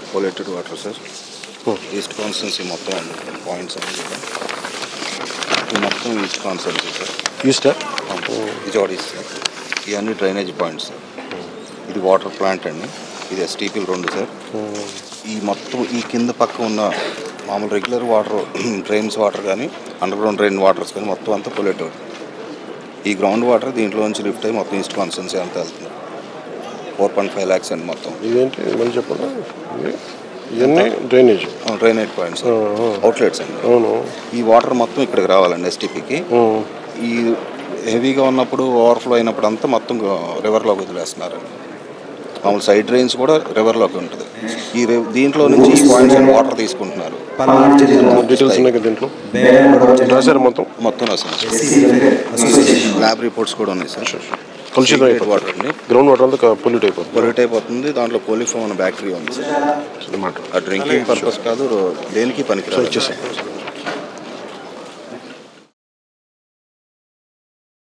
Polluted water sir east constituency మొత్తం points అన్ని కూడా ఇది మొత్తం ఈస్ట్ కాన్స్టెన్సీ సార్ ఈస్టా విజయవాడ ఈస్ట్ సార్ ఇవన్నీ డ్రైనేజ్ పాయింట్స్ సార్ ఇది వాటర్ ప్లాంట్ అండి ఇది ఎస్టీపీలు రెండు సార్ ఈ మొత్తం ఈ కింద పక్క ఉన్న మామూలు రెగ్యులర్ వాటర్ డ్రైన్స్ వాటర్ కానీ అండర్ గ్రౌండ్ డ్రైన్ వాటర్స్ కానీ మొత్తం అంతా పొల్యూటెడ్ ఈ గ్రౌండ్ వాటర్ దీంట్లో నుంచి లిఫ్ట్ అయ్యి మొత్తం ఈస్ట్ కాన్స్టెన్సీ అంతా వెళ్తుంది ఫోర్ పాయింట్ ఫైవ్ ల్యాక్స్ అండి మొత్తం ఇదేంటి మళ్ళీ చెప్పండి ఇవి? ఇవన్నీ డ్రైనేజ్ డ్రైనేజ్ పాయింట్స్ అవుట్లెట్స్ అండి అవును ఈ వాటర్ మొత్తం ఇక్కడికి రావాలండి ఎస్టీపీకి ఉమ్. ఈ హెవీగా ఉన్నప్పుడు ఓవర్ఫ్లో అయినప్పుడు అంతా మొత్తం రివర్లోకి వదిలేస్తున్నారండి మామూలు సైడ్ డ్రైన్స్ కూడా రివర్లోకి ఉంటుంది ఈ రి- దీంట్లో నుంచి ఈ పాయింట్స్ అని వాటర్ తీసుకుంటున్నారు పల్నాడు జిల్లా డీటెయిల్స్ ఉన్నాయి కదా దీంట్లో బేగంగూడ రాశారు మొత్తం మొత్తం రాసాను అసోసియేషన్ ల్యాబ్ రిపోర్ట్స్ కూడా ఉన్నాయి సార్ కలుషితం వాటర్ అయిపోతుంది అండి గ్రౌండ్ వాటర్ అంతా పొల్యూట్ అయిపోతుంది పొల్యూట్ అయిపోతుంది దాంట్లో కోలిఫామ్ అనే బ్యాక్టీరియా ఉంది సార్ అన్నమాట ఆ డ్రింకింగ్ పర్పస్ కాదు రో- దేనికి పనికిరాదు వచ్చేసాయి